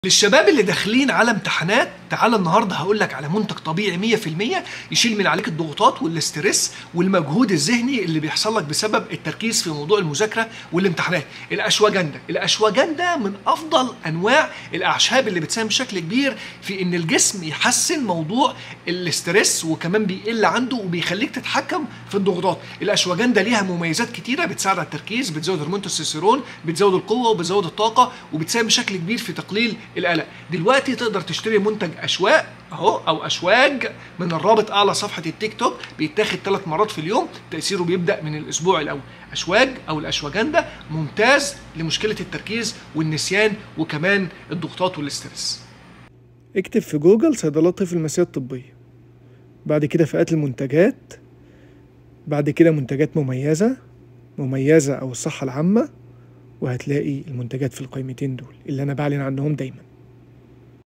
للشباب اللي داخلين على امتحانات تعالى النهارده هقول لك على منتج طبيعي 100% يشيل من عليك الضغوطات والاسترس والمجهود الذهني اللي بيحصل لك بسبب التركيز في موضوع المذاكره والامتحانات الاشواجندا الاشواجندا من افضل انواع الاعشاب اللي بتساهم بشكل كبير في ان الجسم يحسن موضوع الاسترس وكمان بيقل عنده وبيخليك تتحكم في الضغوطات الاشواجندا ليها مميزات كتيره بتساعد على التركيز بتزود هرمون التستوستيرون بتزود القوه وبتزود الطاقه وبتساهم بشكل كبير في تقليل القلق دلوقتي تقدر تشتري منتج اشواق اهو او اشواج من الرابط اعلى صفحه التيك توك بيتاخد ثلاث مرات في اليوم تاثيره بيبدا من الاسبوع الاول اشواج او الاشواجندا ممتاز لمشكله التركيز والنسيان وكمان الضغوطات والاسترس اكتب في جوجل صيدلات طفل المسيرة الطبية بعد كده فئات المنتجات بعد كده منتجات مميزة مميزة أو الصحة العامة وهتلاقي المنتجات في القائمتين دول اللي أنا بعلن عنهم دايما